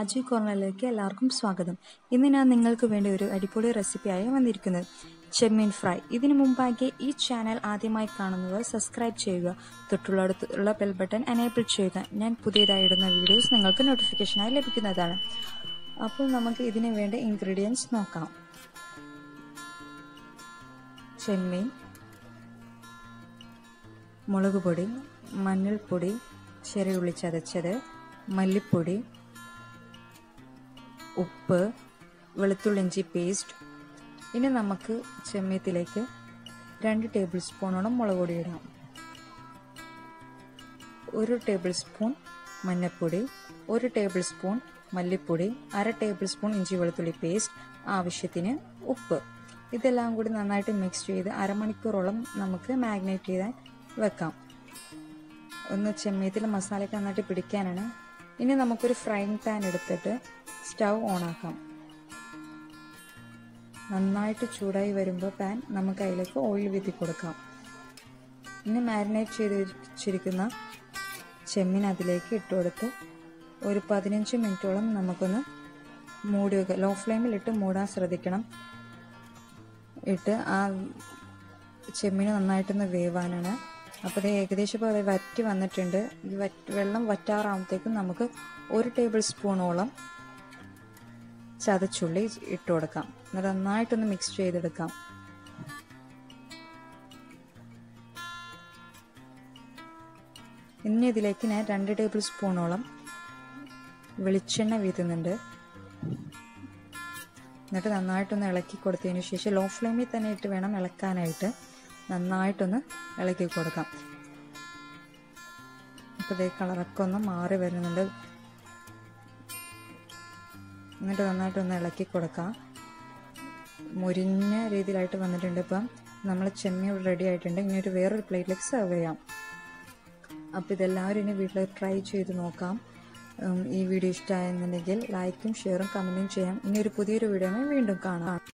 രാജീവ് കോർണറിലേക്ക് എല്ലാവർക്കും സ്വാഗതം ഇന്ന് ഞാൻ നിങ്ങൾക്ക് വേണ്ടി ഒരു അടിപൊളി റെസിപ്പിയായി വന്നിരിക്കുന്നത് ചെമ്മീൻ ഫ്രൈ ഇതിനു മുമ്പാകെ ഈ ചാനൽ ആദ്യമായി കാണുന്നവർ സബ്സ്ക്രൈബ് ചെയ്യുക തൊട്ടുള്ള അടുത്തുള്ള ബെൽ ബട്ടൺ എനേബിൾ ചെയ്യുക ഞാൻ പുതിയതായി ഇടുന്ന വീഡിയോസ് നിങ്ങൾക്ക് നോട്ടിഫിക്കേഷനായി ലഭിക്കുന്നതാണ് അപ്പോൾ നമുക്ക് ഇതിനു വേണ്ട ഇൻഗ്രീഡിയൻസ് നോക്കാം ചെമ്മീൻ മുളക് പൊടി മഞ്ഞൾപ്പൊടി ചെറിയുള്ളി ചതച്ചത് മല്ലിപ്പൊടി ഉപ്പ് വെളുത്തുള്ളിഞ്ചി പേസ്റ്റ് ഇനി നമുക്ക് ചെമ്മീത്തിലേക്ക് രണ്ട് ടേബിൾ സ്പൂണോളം മുളക് പൊടി ഇടാം ഒരു ടേബിൾ സ്പൂൺ മഞ്ഞൾപ്പൊടി ഒരു ടേബിൾ സ്പൂൺ മല്ലിപ്പൊടി അര ടേബിൾ സ്പൂൺ ഇഞ്ചി വെളുത്തുള്ളി പേസ്റ്റ് ആവശ്യത്തിന് ഉപ്പ് ഇതെല്ലാം കൂടി നന്നായിട്ട് മിക്സ് ചെയ്ത് അരമണിക്കൂറോളം നമുക്ക് മാഗ്നേറ്റ് ചെയ്താൽ വെക്കാം ഒന്ന് ചെമ്മീത്തിൽ മസാലയൊക്കെ നന്നായിട്ട് പിടിക്കാനാണ് ഇനി നമുക്കൊരു ഫ്രൈങ് പാൻ എടുത്തിട്ട് സ്റ്റൗ ഓണാക്കാം നന്നായിട്ട് ചൂടായി വരുമ്പോൾ പാൻ നമുക്ക് അതിലേക്ക് ഓയിൽ വിത്തി കൊടുക്കാം ഇനി മാരിനേറ്റ് ചെയ്ത് വെച്ചിരിക്കുന്ന ചെമ്മീൻ അതിലേക്ക് ഇട്ട് കൊടുത്ത് ഒരു പതിനഞ്ച് മിനിറ്റോളം നമുക്കൊന്ന് മൂടി വെക്കുക ലോ ഫ്ലെയിമിലിട്ട് മൂടാൻ ശ്രദ്ധിക്കണം ഇട്ട് ആ ചെമ്മീൻ നന്നായിട്ടൊന്ന് വേവാനാണ് അപ്പോൾ ഇത് ഏകദേശം ഇപ്പോൾ അത് വറ്റി വന്നിട്ടുണ്ട് ഈ വറ്റ് വെള്ളം വറ്റാറാകുമ്പോഴത്തേക്കും നമുക്ക് ഒരു ടേബിൾ സ്പൂണോളം ചതച്ചുള്ളി ഇട്ട് കൊടുക്കാം എന്നിട്ട് നന്നായിട്ടൊന്ന് മിക്സ് ചെയ്തെടുക്കാം ഇനി ഇതിലേക്ക് ഞാൻ രണ്ട് ടേബിൾ സ്പൂണോളം വെളിച്ചെണ്ണ വീതുന്നുണ്ട് എന്നിട്ട് നന്നായിട്ടൊന്ന് ഇളക്കി കൊടുത്തതിന് ശേഷം ലോ ഫ്ലെയിമിൽ തന്നെ ഇട്ട് വേണം ഇളക്കാനായിട്ട് നന്നായിട്ടൊന്ന് ഇളക്കി കൊടുക്കാം അപ്പോൾ ഇതേ കളറൊക്കെ ഒന്ന് മാറി വരുന്നുണ്ട് എന്നിട്ട് നന്നായിട്ടൊന്ന് ഇളക്കി കൊടുക്കാം മുരിഞ്ഞ രീതിയിലായിട്ട് വന്നിട്ടുണ്ട് ഇപ്പം നമ്മൾ ചെമ്മീൻ റെഡി ആയിട്ടുണ്ട് ഇനി ഒരു വേറൊരു പ്ലേറ്റിലേക്ക് സെർവ് ചെയ്യാം അപ്പോൾ ഇതെല്ലാവരും ഇനി വീട്ടിൽ ട്രൈ ചെയ്ത് നോക്കാം ഈ വീഡിയോ ഇഷ്ടമായെന്നുണ്ടെങ്കിൽ ലൈക്കും ഷെയറും കമൻറ്റും ചെയ്യാം ഇനി ഒരു പുതിയൊരു വീഡിയോ വീണ്ടും കാണാം